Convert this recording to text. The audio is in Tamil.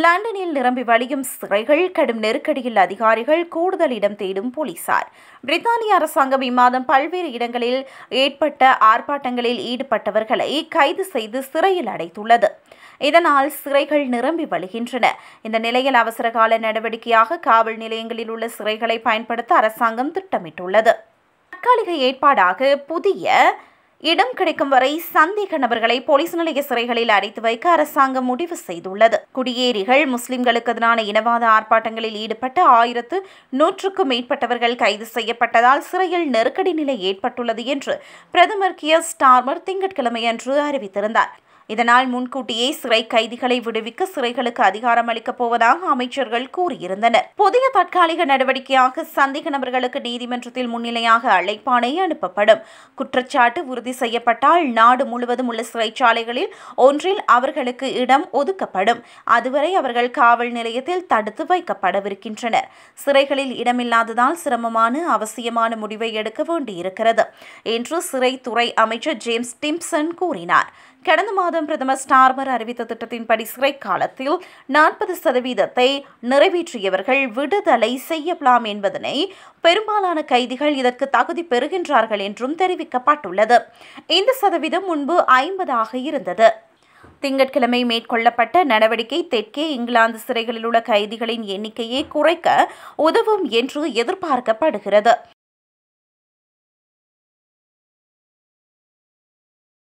லண்டனில் நிரம்பி வழியும் சிறைகள் கடும் நெருக்கடியில் அதிகாரிகள் கூடுதல் இடம் தேடும் போலீசார் பிரித்தானிய அரசாங்கம் இம்மாதம் பல்வேறு இடங்களில் ஏற்பட்ட ஆர்ப்பாட்டங்களில் ஈடுபட்டவர்களை கைது செய்து சிறையில் அடைத்துள்ளது இதனால் சிறைகள் நிரம்பி வழிகின்றன இந்த நிலையில் அவசரகால நடவடிக்கையாக காவல் நிலையங்களில் உள்ள சிறைகளை பயன்படுத்த அரசாங்கம் திட்டமிட்டுள்ளது தற்காலிக ஏற்பாடாக புதிய இடம் கிடைக்கும் வரை சந்தேக நபர்களை போலீஸ் நிலைய சிறைகளில் அடைத்து வைக்க அரசாங்கம் முடிவு செய்துள்ளது குடியேறிகள் முஸ்லிம்களுக்கு எதிரான இனவாத ஆர்ப்பாட்டங்களில் ஈடுபட்ட ஆயிரத்து நூற்றுக்கும் மேற்பட்டவர்கள் கைது செய்யப்பட்டதால் சிறையில் நெருக்கடி நிலை ஏற்பட்டுள்ளது என்று பிரதமர் கியர் ஸ்டார்மர் திங்கட்கிழமையன்று அறிவித்திருந்தார் இதனால் முன்கூட்டியே சிறை கைதிகளை விடுவிக்க சிறைகளுக்கு அதிகாரம் அளிக்கப் போவதாக அமைச்சர்கள் கூறியிருந்தனர் புதிய தற்காலிக நடவடிக்கையாக சந்தேக நபர்களுக்கு நீதிமன்றத்தில் முன்னிலையாக அழைப்பாணை அனுப்பப்படும் குற்றச்சாட்டு உறுதி செய்யப்பட்டால் நாடு முழுவதும் உள்ள சிறைச்சாலைகளில் ஒன்றில் அவர்களுக்கு இடம் ஒதுக்கப்படும் அதுவரை அவர்கள் காவல் நிலையத்தில் தடுத்து வைக்கப்படவிருக்கின்றனர் சிறைகளில் இடமில்லாததால் சிரமமான அவசியமான முடிவை எடுக்க வேண்டியிருக்கிறது என்று சிறைத்துறை அமைச்சர் ஜேம்ஸ் டிம்சன் கூறினார் கடந்த மாதம் பிரதமர் ஸ்டார்மர் அறிவித்த திட்டத்தின்படி சிறை காலத்தில் நாற்பது சதவீதத்தை நிறைவேற்றியவர்கள் விடுதலை செய்யலாம் என்பதனை பெரும்பாலான கைதிகள் இதற்கு தகுதி பெறுகின்றார்கள் என்றும் தெரிவிக்கப்பட்டுள்ளது இந்த சதவீதம் முன்பு ஐம்பதாக இருந்தது திங்கட்கிழமை மேற்கொள்ளப்பட்ட நடவடிக்கை தெற்கே இங்கிலாந்து சிறைகளில் உள்ள கைதிகளின் எண்ணிக்கையை குறைக்க உதவும் என்று எதிர்பார்க்கப்படுகிறது